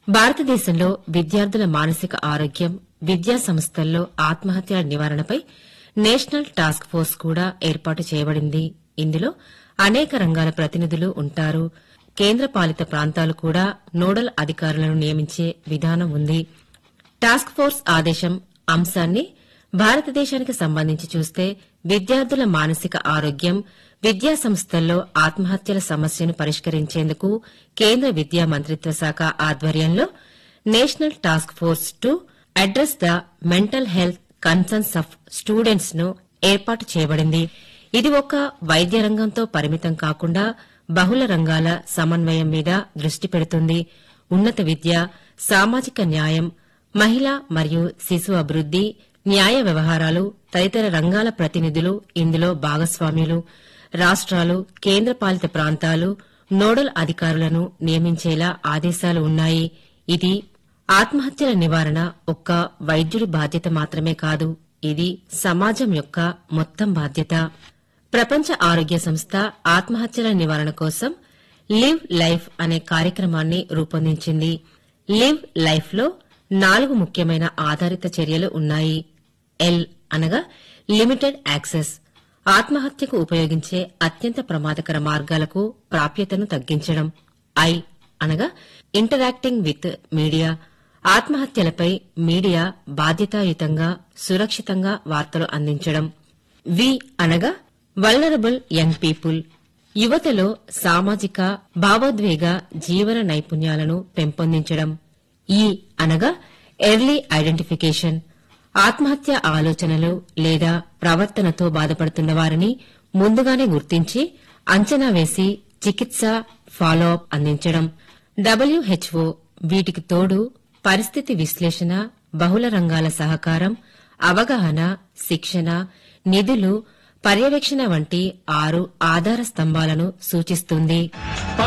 భారతదేశంలో విద్యార్థుల మానసిక ఆరోగ్యం విద్యా సంస్థల్లో ఆత్మహత్యల నివారణపై నేషనల్ టాస్క్ ఫోర్స్ కూడా ఏర్పాటు చేయబడింది ఇందులో అనేక రంగాల ప్రతినిధులు ఉంటారు కేంద్రపాలిత ప్రాంతాలు కూడా నోడల్ అధికారులను నియమించే విధానం ఉంది టాస్క్ ఫోర్స్ ఆదేశం అంశాన్ని భారతదేశానికి సంబంధించి చూస్తే విద్యార్థుల మానసిక ఆరోగ్యం విద్యా సంస్థల్లో ఆత్మహత్యల సమస్యను పరిష్కరించేందుకు కేంద్ర విద్యా మంత్రిత్వ శాఖ ఆధ్వర్యంలో national task force to address the mental health concerns of students ను ఏర్పాటు చేయబడింది ఇది ఒక వైద్య రంగంతో పరిమితం కాకుండా బహుళ రంగాల సమన్వయం మీద దృష్టి పెడుతుంది ఉన్నత విద్య సామాజిక న్యాయం మహిళా మరియు శిశు అభివృద్ది న్యాయ వ్యవహారాలు తదితర రంగాల ప్రతినిధులు ఇందులో భాగస్వామ్యులు రాష్ట్రాలు కేంద్రపాలిత ప్రాంతాలు నోడల్ అధికారులను నియమించేలా ఆదేశాలు ఉన్నాయి ఇది ఆత్మహత్యల నివారణ ఒక్క వైద్యుడి బాధ్యత మాత్రమే కాదు ఇది సమాజం యొక్క మొత్తం బాధ్యత ప్రపంచ ఆరోగ్య సంస్థ ఆత్మహత్యల నివారణ కోసం లివ్ లైఫ్ అనే కార్యక్రమాన్ని రూపొందించింది లివ్ లైఫ్ లో నాలుగు ముఖ్యమైన ఆధారిత చర్యలు ఉన్నాయి ఎల్ అనగా లిమిటెడ్ యాక్సెస్ ఆత్మహత్యకు ఉపయోగించే అత్యంత ప్రమాదకర మార్గాలకు ప్రాప్యతను తగ్గించడం ఐ అనగా ఇంటరాక్టింగ్ విత్ మీడియా ఆత్మహత్యలపై మీడియా బాధ్యతాయుతంగా సురక్షితంగా వార్తలు అందించడం వి అనగా వల్నరబుల్ యంగ్ పీపుల్ యువతలో సామాజిక భావోద్వేగ జీవన నైపుణ్యాలను పెంపొందించడం ఈ అనగా ఎర్లీ ఐడెంటిఫికేషన్ ఆత్మహత్య ఆలోచనలు లేదా ప్రవర్తనతో బాధపడుతున్న వారిని ముందుగానే గుర్తించి అంచనా వేసి చికిత్స ఫాలో అప్ అందించడం డబ్ల్యూహెచ్ఓ వీటికి తోడు పరిస్థితి విశ్లేషణ బహుళ రంగాల సహకారం అవగాహన శిక్షణ నిధులు పర్యవేక్షణ వంటి ఆరు ఆధార స్తంభాలను సూచిస్తుంది